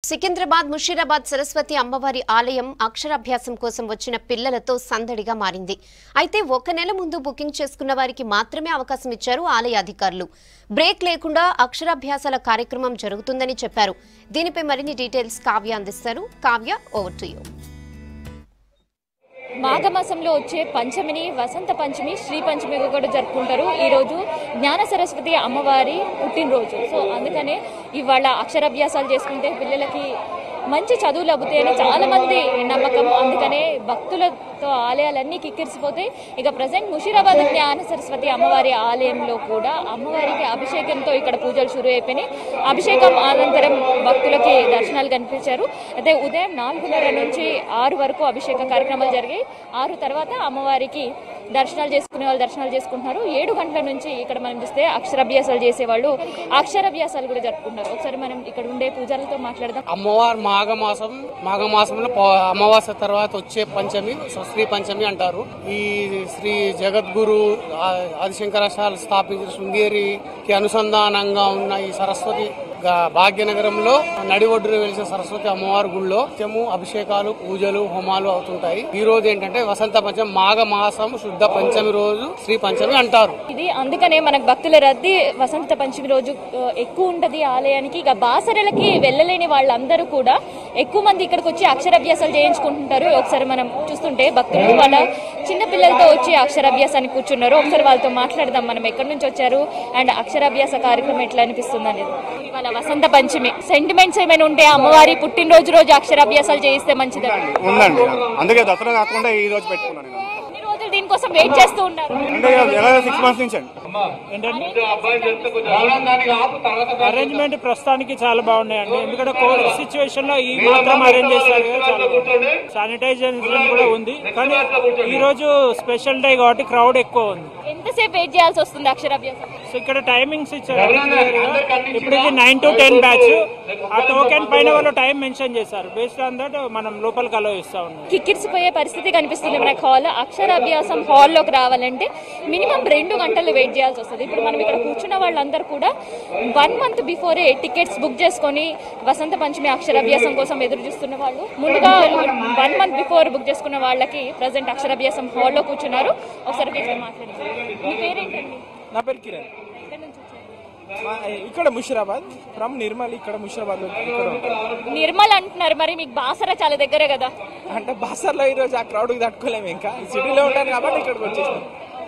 సికింద్రాబాద్ ముషీరాబాద్ సరస్వతి అమ్మవారి ఆలయం అక్షరాభ్యాసం కోసం వచ్చిన పిల్లలతో సందడిగా మారింది అయితే ఒక నెల ముందు బుకింగ్ చేసుకున్న వారికి మాత్రమే అవకాశం ఇచ్చారు ఆలయ అధికారులు బ్రేక్ లేకుండా అక్షరాభ్యాసాల కార్యక్రమం జరుగుతుందని చెప్పారు దీనిపై మరిన్ని డీటెయిల్స్ కావ్య అందిస్తారు కావ్య ఓవర్ టు యూ మాఘమాసంలో వచ్చే పంచమిని వసంత పంచమి శ్రీ పంచమి కూడా జరుపుకుంటారు ఈ రోజు జ్ఞాన సరస్వతి అమ్మవారి పుట్టినరోజు సో అందుకనే ఇవాళ అక్షరాభ్యాసాలు చేసుకుంటే పిల్లలకి మంచి చదువులు అబ్బుతాయని చాలా మంది నమ్మకం అందుకనే భక్తులతో ఆలయాలన్నీ కిక్కిరిసిపోతాయి ఇక ప్రజెంట్ ముషీరాబాద్ జ్ఞాన సరస్వతి అమ్మవారి ఆలయంలో కూడా అమ్మవారికి అభిషేకంతో ఇక్కడ పూజలు షురు అయిపోయినాయి అభిషేకం అనంతరం భక్తులకి దర్శనాలు కనిపించారు అయితే ఉదయం నాలుగున్నర నుంచి ఆరు వరకు అభిషేక కార్యక్రమాలు జరిగాయి ఆరు తర్వాత అమ్మవారికి దర్శనాలు చేసుకునే వాళ్ళు దర్శనాలు చేసుకుంటున్నారు ఏడు గంటల నుంచి ఇక్కడ మనం చూస్తే అక్షరాభ్యాసాలు చేసేవాళ్ళు అక్షరాభ్యాసాలు కూడా జరుపుకుంటున్నారు ఒకసారి మనం ఇక్కడ ఉండే పూజలతో మాట్లాడదాం అమ్మవారు మాఘమాసం మాఘమాసంలో పౌ- అమావాస్య తర్వాత వచ్చే పంచమి సో శ్రీ పంచమి అంటారు ఈ శ్రీ జగద్గురు ఆ- ఆదిశంకరాచార్యులు స్థాపించిన శృంగేరికి అనుసంధానంగా ఉన్న ఈ సరస్వతి గా- భాగ్యనగరంలో నడి ఒడ్డున వెలిసిన సరస్వతి అమ్మవారి గుళ్ళో నిత్యము అభిషేకాలు పూజలు హోమాలు అవుతుంటాయి ఈ రోజు ఏంటంటే వసంత పంచమి మాఘమాసం శుద్ధ పంచమి రోజు శ్రీ పంచమి అంటారు ఇది అందుకనే మనకు భక్తుల రద్దీ వసంత పంచమి రోజు ఆ, ఎక్కువ ఉంటది ఆలయానికి ఇక బాసరలకి వెళ్ళలేని వాళ్ళందరూ కూడా ఎక్కువ మంది ఇక్కడికి వచ్చి అక్షరాభ్యాసాలు చేయించుకుంటుంటారు ఒకసారి మనం చూస్తుంటే భక్తులు వాళ్ళ చిన్న పిల్లలతో వచ్చి అక్షరాభ్యాసానికి కూర్చున్నారు ఒకసారి వాళ్ళతో మాట్లాడదాం మనం ఎక్కడి నుంచి వచ్చారు అండ్ అక్షరాభ్యాస కార్యక్రమం ఎట్లా అనిపిస్తుంది అనేది ఇవాళ వసంత పంచమి సెంటిమెంట్స్ ఏమైనా ఉంటే అమ్మవారి పుట్టినరోజు రోజు అక్షరాభ్యాసాలు చేయిస్తే మంచిది ఉందండి అందుకే దసరా కాకుండా ఈ రోజు పెట్టుకున్నాను నేను ఎన్ని రోజులు దీనికోసం వెయిట్ చేస్తూ ఉన్నారు అంటే ఎలా సిక్స్ మంత్స్ నుంచి అండి అరేంజ్మెంట్ ప్రస్తుతానికి చాలా బాగున్నాయండి ఎందుకంటే కోవిడ్ సిచ్యువేషన్ లో ఈ మాత్రం అరేంజ్ చేశారు కదా చాలా బాగుంది శానిటైజేషన్ కూడా ఉంది కానీ ఈ రోజు స్పెషల్ డే కాబట్టి క్రౌడ్ ఎక్కువ ఉంది ఎంతసేపు వెయిట్ చేయాల్సి వస్తుంది అక్షరాభ్యాసం సో ఇక్కడ టైమింగ్స్ ఇచ్చారు clear గా. ఇప్పటికి నైన్ టు టెన్ బ్యాచ్ ఆ టోకెన్ పైన వాళ్ళు టైం మెన్షన్ చేశారు బేస్డ్ ఆన్ దట్ మనం లోపలికి అలో ఇస్తా ఉన్నాం కిక్కిరిసిపోయే పరిస్థితి కనిపిస్తుంది మనకి హాల్ అక్షరాభ్యాసం హాల్లోకి రావాలంటే మినిమం రెండు గంటలు వెయిట్ చేయాల్సి వస్తుంది ఇప్పుడు మనం ఇక్కడ కూర్చున్న వాళ్ళందరూ కూడా one month before tickets book చేసుకొని వసంత పంచమి అక్షరాభ్యాసం కోసం ఎదురు చూస్తున్న వాళ్ళు ముందుగా వన్ మంత్ బిఫోర్ బుక్ చేసుకున్న వాళ్ళకి ప్రజెంట్ అక్షరాభ్యాసం హాల్లో కూర్చున్నారు ఒకసారి వీటితో మాట్లాడండి మీ పేరేంటండి నా పేరు కిరణ్ ఎక్కడి నుంచి వచ్చారు? మా- ఇక్కడ ముషిరాబాద్ ఫ్రమ్ నిర్మల్ ఇక్కడ ముషిరాబాద్ లో ఇక్కడ ఉంటాం. నిర్మల్ అంటున్నారు మరి మీకు బాసర చాలా దగ్గరే కదా అంటే బాసర్లో ఈ రోజు ఆ క్రౌడ్ కి తట్టుకోలేము ఇంకా సిటీలో ఉంటాను కాబట్టి ఇక్కడికి వచ్చేసాం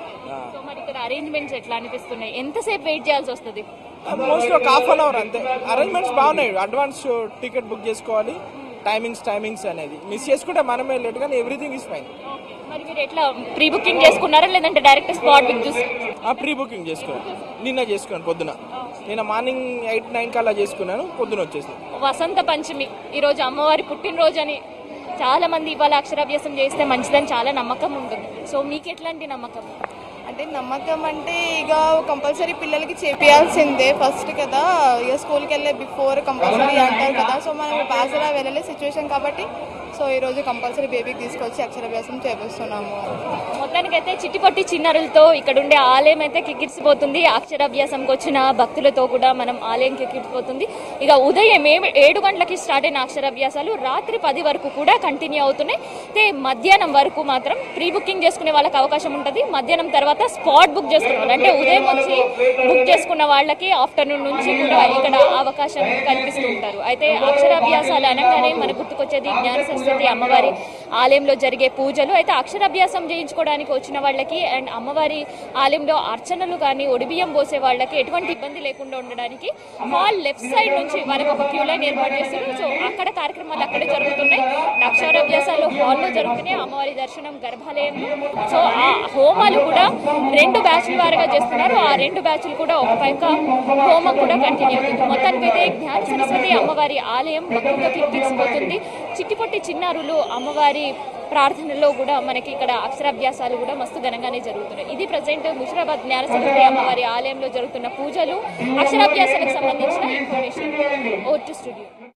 సో మరి ఇక్కడ అరేంజ్మెంట్స్ ఎట్లా అనిపిస్తున్నాయి ఎంతసేపు వెయిట్ చేయాల్సి వస్తుంది మోస్ట్ ఒక హాఫ్ అన్ అవర్ అంతే అరేంజ్మెంట్స్ బాగున్నాయి అడ్వాన్స్ టికెట్ బుక్ చేసుకోవాలి టైమింగ్స్ టైమింగ్స్ అనేది మిస్ చేసుకుంటే మనమే లేట్ కానీ ఎవ్రీథింగ్ ఇస్ ఫైన్ మరి మీరు ఎట్లా ప్రీ బుకింగ్ చేసుకున్నారా లేదంటే డైరెక్ట్ స్పాట్ బుక్ చూసి ఆ ప్రీ బుకింగ్ చేసుకోవాలి నిన్న చేసుకున్నాను పొద్దున నేను మార్నింగ్ ఎయిట్ నైన్ కల్లా చేసుకున్నాను పొద్దున వచ్చేసాను వసంత పంచమి ఈ రోజు అమ్మవారి పుట్టినరోజు అని చాలా మంది ఇవాళ అక్షరాభ్యాసం చేస్తే మంచిదని చాలా నమ్మకం ఉంటుంది సో మీకు ఎట్లాంటి నమ్మకం అంటే నమ్మకం అంటే ఇక కంపల్సరీ పిల్లలకి చేపియాల్సిందే ఫస్ట్ కదా ఇక స్కూల్కి వెళ్ళే బిఫోర్ కంపల్సరీ అంటారు కదా సో మనం బాసరా వెళ్ళలే సిచ్యువేషన్ కాబట్టి సో ఈరోజు కంపల్సరీ బేబీకి తీసుకొచ్చి అక్షరాభ్యాసం చేపిస్తున్నాము మొత్తానికైతే చిట్టిపొట్టి చిన్నారులతో ఇక్కడ ఉండే ఆలయం అయితే కిక్కిరిసిపోతుంది అక్షరాభ్యాసంకి వచ్చిన భక్తులతో కూడా మనం ఆలయం కిక్కిరిసిపోతుంది ఇక ఉదయం ఏ- ఏడు గంటలకి స్టార్ట్ అయిన అక్షరాభ్యాసాలు రాత్రి పది వరకు కూడా కంటిన్యూ అవుతున్నాయి అయితే మధ్యాహ్నం వరకు మాత్రం ప్రీ బుకింగ్ చేసుకునే వాళ్ళకి అవకాశం ఉంటుంది మధ్యాహ్నం తర్వాత స్పాట్ బుక్ చేసుకునే వాళ్ళు అంటే ఉదయం వచ్చి బుక్ చేసుకున్న వాళ్ళకి ఆఫ్టర్నూన్ నుంచి కూడా ఇక్కడ అవకాశం కల్పిస్తూ ఉంటారు అయితే అక్షరాభ్యాసాలు అనగానే మనకు గుర్తుకొచ్చేది జ్ఞాన సరస్వతి అమ్మవారి ఆలయంలో జరిగే పూజలు అయితే అక్షరాభ్యాసం చేయించుకోవడానికి వచ్చిన వాళ్ళకి అండ్ అమ్మవారి ఆలయంలో అర్చనలు కానీ ఒడిబియ్యం పోసే వాళ్ళకి ఎటువంటి ఇబ్బంది లేకుండా ఉండడానికి హాల్ లెఫ్ట్ సైడ్ నుంచి మనకు ఒక క్యూ లైన్ ఏర్పాటు చేస్తారు సో అక్కడ కార్యక్రమాలు అక్కడే జరుగుతున్నాయి అక్షరాభ్యాసాలు హాల్లో జరుగుతున్నాయి అమ్మవారి దర్శనం గర్భాలయంలో సో ఆ హోమాలు కూడా రెండు బ్యాచ్ల వారుగా చేస్తున్నారు ఆ రెండు బ్యాచ్లు కూడా ఒక పైక హోమం కూడా కంటిన్యూ అవుతుంది మొత్తానికి అయితే జ్ఞాన సరస్వతి అమ్మవారి ఆలయం భక్తులతో కిక్కిరిసిపోతుంది చిట్టిపొట్టి చిన్నారులు అమ్మవారి ప్రార్థనలో కూడా మనకి ఇక్కడ అక్షరాభ్యాసాలు కూడా మస్తు ఘనంగానే జరుగుతున్నాయి ఇది ప్రజెంట్ ముషిరాబాద్ జ్ఞాన సరస్వతి అమ్మవారి ఆలయంలో జరుగుతున్న పూజలు అక్షరాభ్యాసాలకు సంబంధించిన ఇన్ఫర్మేషన్ ఓ టు స్టూడియో